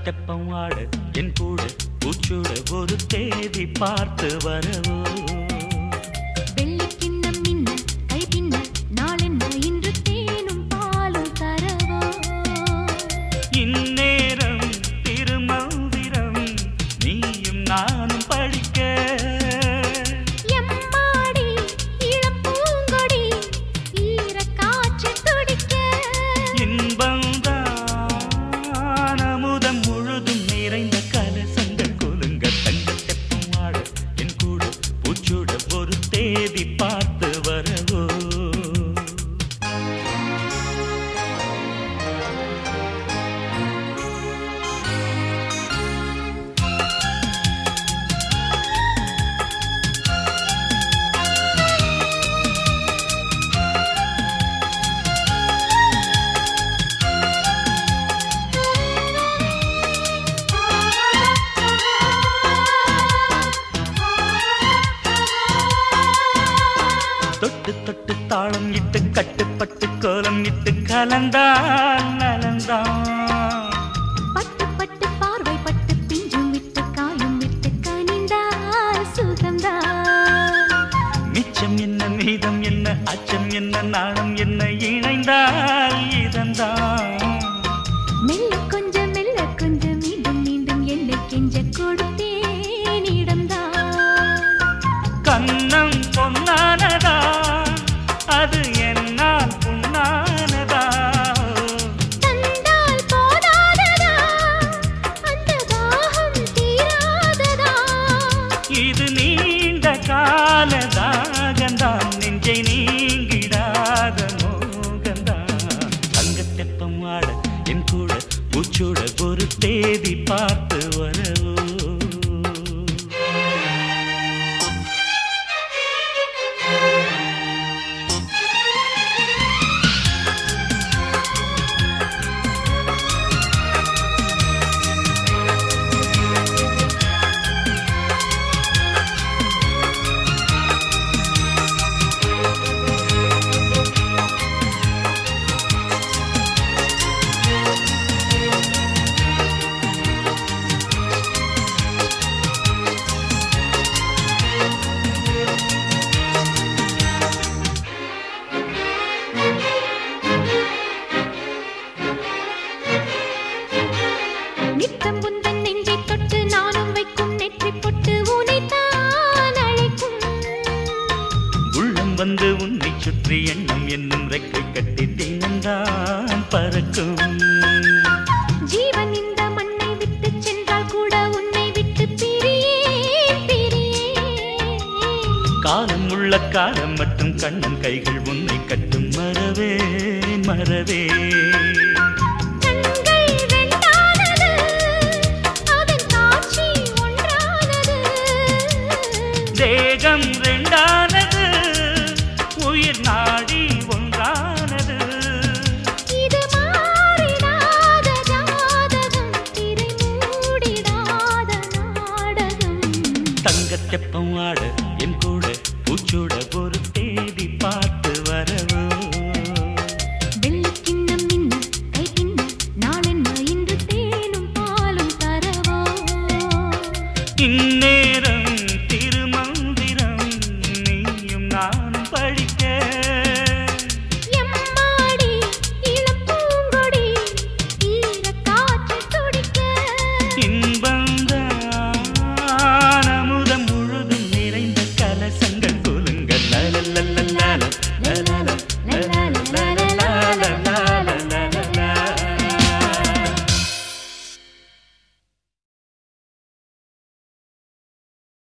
தெப்பம் ஆட என் கூட பூச்சுட ஒரு தேதி பார்த்து வரவோ வெள்ளிக்கிண்ணம் மின்ன கை பின்ன நாளென்ன இன்று தேனும் பாலும் தரவோ இந்நேரம் திருமந்திரம் நீயும் நானும் படிக்க எம்மாடி இளம் பூங்கொடி ஈரக்காற்று துடிக்க இன்பம்தான் அமுதம் முழுதும் நிறைந்த கலசங்கள் கொலுங்க தங்க தெப்பம் ஆட என் கூட பூச்சுட ஒரு தேதி பார்த்து வரவோ தொட்டு தொட்டு தாளம் இட்டு கட்டுப்பட்டு கோலம் இட்டு கலந்தான் நலந்தான் பட்டு பட்டு பார்வை பட்டு பிஞ்சும் விட்டு காயும் விட்டு கனிந்தால் சுகம்தான் மிச்சம் என்ன மீதம் என்ன அச்சம் என்ன நாணம் என்ன இணைந்தால் இதந்தான் மெல்ல கொஞ்சம் மெல்ல கொஞ்சம் மீண்டும் மீண்டும் என்னை கெஞ்ச கொடுத்தேன் இடம்தான் கண்ணம் பொன்னானதா அது என்னால் புண்ணானதா தந்தால் போதாததா அந்த தாகம் தீராததா இது நீண்ட கால தாகந்தான் நெஞ்சை நீங்கிடாத மோகந்தான் தங்கத் தெப்பம் ஆட என் கூட பூச்சூட ஒரு தேதி பார்த்து வரவோ நித்தம் உந்தன் நெஞ்சை தொட்டு நானும் வைக்கும் நெற்றி பொட்டு உனைத்தான் அழைக்கும் உள்ளம் வந்து உன்னை சுற்றி எண்ணம் என்னும் ரெக்கை கட்டி தினந்தான் பறக்கும் ஜீவன் இந்த மண்ணை விட்டு சென்றால் கூட உன்னை விட்டு பிரியேன் பிரியேன் காலம் உள்ள காலம் மற்றும் கண்ணன் கைகள் உன்னை கட்டும் மறவே மறவே கண்கள் ரெண்டானது அதன் காட்சி ஒன்றானது தேகம் ரெண்டானது உயிர் நாடி ஒன்றானது இது மாறிடாத ஜாதகம் திரை மூடிடாத நாடகம் தங்கத் தெப்பம் ஆட என் கூட பூச்சூட ஒரு தேதி பார்த்து வரவோ வெள்ளிக்கிண்ணம் மின்ன கை பின்ன நாளென்ன இன்று தேனும் பாலும் தரவோ இந்நேரம் திருமந்திரம் நீயும் நானும் படிக்க